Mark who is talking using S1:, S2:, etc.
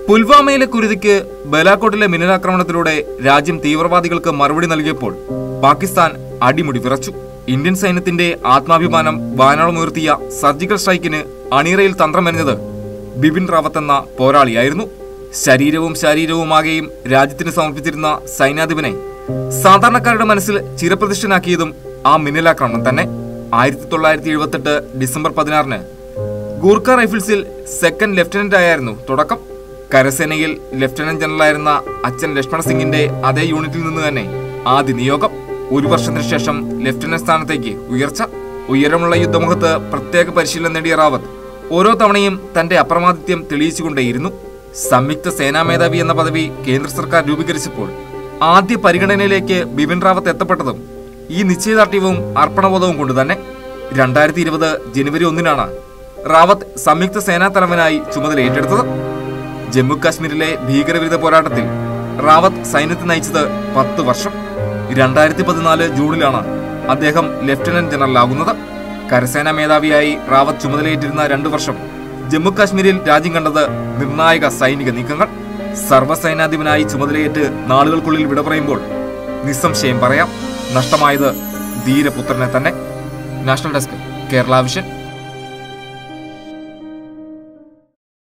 S1: പുൽവാമയിലെ കുരുതിക്ക് ബലാക്കോട്ടിലെ മിന്നലാക്രമണത്തിലൂടെ രാജ്യം തീവ്രവാദികൾക്ക് മറുപടി നൽകിയപ്പോൾ പാകിസ്ഥാൻ അടിമുടി വിറച്ചു ഇന്ത്യൻ സൈന്യത്തിന്റെ ആത്മാഭിമാനം വാനോളമുയർത്തിയ സർജിക്കൽ സ്ട്രൈക്കിന് അണിയറയിൽ തന്ത്രമെറിഞ്ഞത് ബിപിൻ റാവത്ത് എന്ന പോരാളിയായിരുന്നു ശരീരവും ശാരീരവുമാകെയും രാജ്യത്തിന് സമർപ്പിച്ചിരുന്ന സൈന്യാധിപനെ സാധാരണക്കാരുടെ മനസ്സിൽ ചിരപ്രതിഷ്ഠനാക്കിയതും ആ മിന്നലാക്രമണം തന്നെ ആയിരത്തി തൊള്ളായിരത്തി എഴുപത്തെട്ട് ഡിസംബർ പതിനാറിന് ഗൂർഖ റൈഫിൾസിൽ സെക്കൻഡ് ലഫ്റ്റനന്റ് ആയിരുന്നു തുടക്കം കരസേനയിൽ ലഫ്റ്റനന്റ് ജനറലായിരുന്ന അച്ഛൻ ലക്ഷ്മണ സിംഗിന്റെ അതേ യൂണിറ്റിൽ നിന്ന് തന്നെ ആദ്യ നിയോഗം ഒരു വർഷത്തിന് ശേഷം ലഫ്റ്റനന്റ് സ്ഥാനത്തേക്ക് ഉയർച്ച ഉയരമുള്ള യുദ്ധമുഖത്ത് പ്രത്യേക പരിശീലനം നേടിയ റാവത്ത് ഓരോ തവണയും തന്റെ അപ്രമാദിത്യം തെളിയിച്ചുകൊണ്ടേയിരുന്നു സംയുക്ത സേനാ മേധാവി എന്ന പദവി കേന്ദ്ര സർക്കാർ രൂപീകരിച്ചപ്പോൾ ആദ്യ പരിഗണനയിലേക്ക് ബിപിൻ റാവത്ത് എത്തപ്പെട്ടതും ഈ നിശ്ചയദാർഢ്യവും അർപ്പണബോധവും കൊണ്ട് തന്നെ രണ്ടായിരത്തി ഇരുപത് ജനുവരി ഒന്നിനാണ് റാവത്ത് സംയുക്ത സേനാ തലവനായി ചുമതല ഏറ്റെടുത്തത് ജമ്മു കാശ്മീരിലെ ഭീകരവിരുദ്ധ പോരാട്ടത്തിൽ റാവത്ത് സൈന്യത്തെ നയിച്ചത് പത്ത് വർഷം രണ്ടായിരത്തി പതിനാല് ജൂണിലാണ് അദ്ദേഹം ലഫ്റ്റനന്റ് ജനറൽ ആകുന്നത് കരസേനാ മേധാവിയായി റാവത്ത് ചുമതലയേറ്റിരുന്ന രണ്ടു വർഷം ജമ്മു കാശ്മീരിൽ രാജ്യം കണ്ടത് നിർണായക സൈനിക നീക്കങ്ങൾ സർവ്വസൈനാധിപനായി ചുമതലയേറ്റ് നാളുകൾക്കുള്ളിൽ വിട പറയുമ്പോൾ നിസ്സംശയം പറയാം നഷ്ടമായത് ധീരപുത്രനെ തന്നെ നാഷണൽ ഡെസ്ക് കേരള വിഷൻ